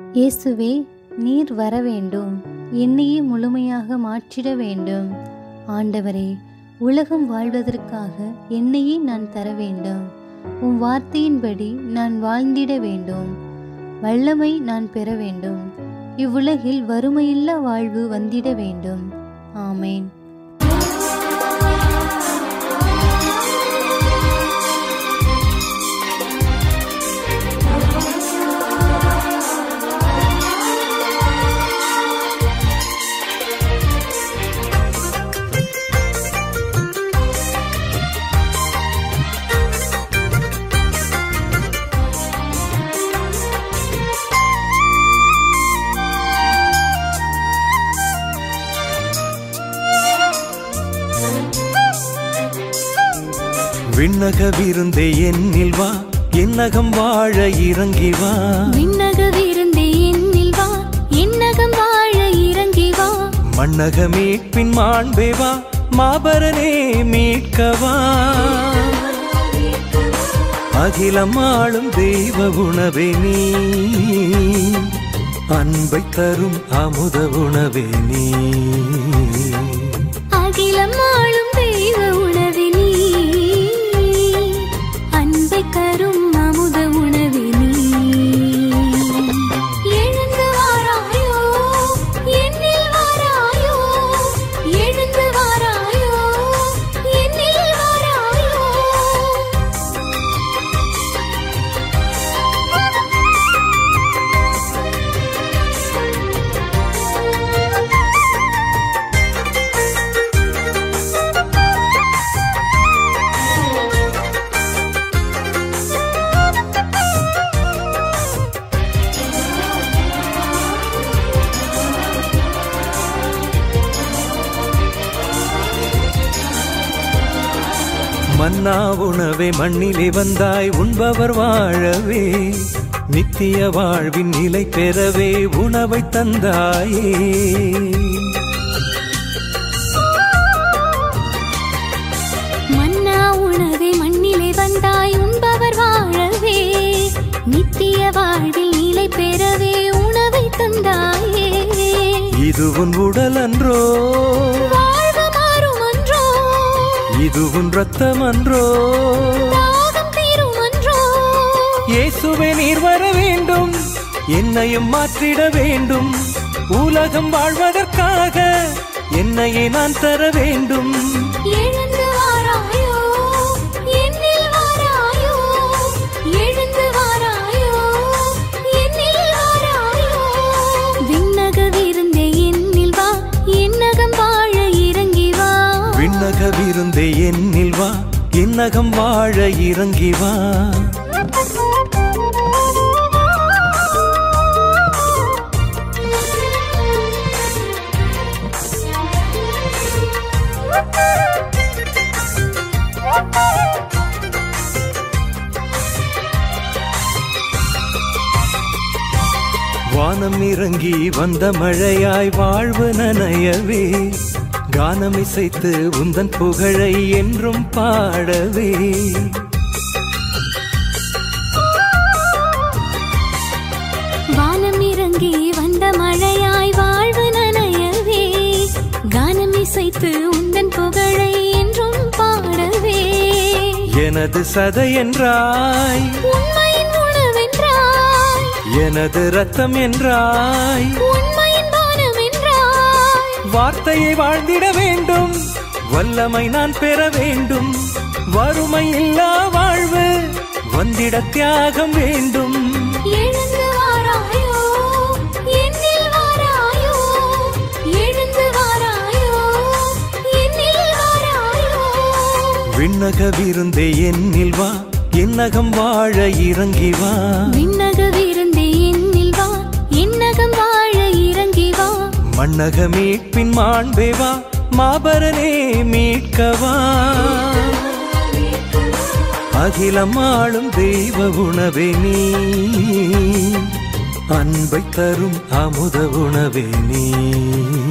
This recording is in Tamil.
இயேசுவே நீர் வர வேண்டும் என்னையே முழுமையாக மாற்றிட வேண்டும் ஆண்டவரே உலகம் வாழ்வதற்காக என்னையே நான் தர வேண்டும் உம் வார்த்தையின்படி நான் வாழ்ந்திட வேண்டும் வல்லமை நான் பெற வேண்டும் இவ்வுலகில் வறுமையில்லா வாழ்வு வந்திட வேண்டும் ஆமேன் விண்ணக விருந்தே என்னில் வா என்னகம் வாழ இறங்கி வா விண்ணக விருந்தே என்னில் வா என்னகம் வாழ இறங்கி வா மண்ணக மீட்பின் மாண்பே வா மாபரனே மீட்கவா அகிலம் ஆளும் தெய்வ உணவே நீ அன்பை தரும் அமுத உணவே நீ அகிலம் ஆளும் தெய்வ உணவே நீ அன்பை கரும் அமுத உணவே நீ எழுந்து வாராயோ என்னில் வாராயோ எழுந்து வாராயோ என்னில் வாராயோ மன்னா உணவே மண்ணிலே வந்தாய் உண்பவர் வாழவே நித்திய வாழ்வின் நிலை பெறவே உணவை தந்தாயே மன்னா உணவே மண்ணிலே வந்தாய் உண்பவர் வாழவே நித்திய வாழ்வில் நிலை பெறவே உணவை தந்தாயே இது உன் உடல் அன்றோ வாழ்வு மாறும் அன்றோ இது உன் ரத்தம் அன்றோ தாகம் தீரும் அன்றோ இயேசுவே நீர் வர வேண்டும் என்னையும் மாற்றிட வேண்டும் உலகம் வாழ்வதற்காக என்னையே நான் தர வேண்டும் எழுந்து வாராயோ என்னில் வாராயோ எழுந்து வாராயோ என்னில் வாராயோ விண்ணக விருந்தே என்னில் வா என்னகம் வாழ இறங்கி வா விண்ணக விருந்தே என்னில் வா என்னகம் வாழ இறங்கி வா வானம் இறங்கி வந்த மழையாய் வாழ்வு நனையவே கானம் இசைத்து உந்தன் புகழை என்றும் பாடவே வானம் இறங்கி வந்த மழையாய் வாழ்வு நனையவே கானம் இசைத்து உந்தன் புகழை என்றும் பாடவே எனது சதை என்றாய் உண்மையின் உணவென்றாய் எனது ரத்தம் என்றாய் உண்மையின் பானம் என்றாய் வார்த்தையை வாழ்ந்திட வேண்டும் வல்லமை நான் பெற வேண்டும் வறுமை இல்லா வாழ்வு வந்திட தியாகம் வேண்டும் எழுந்து வாராயோ என்னில் வாராயோ எழுந்து வாராயோ என்னில் வாராயோ விண்ணக விருந்தே என்னில் வா என்னகம் வாழ இறங்கி வா விண்ணக விருந்தே என்னில் வா என்னகம் வாழ இறங்கி வா மண்ணக மீட்பின் மாண்பே வா மாபரனே மீட்கவா அகிலம் ஆளும் தெய்வ உணவே நீ அன்பை தரும் அமுத உணவே நீ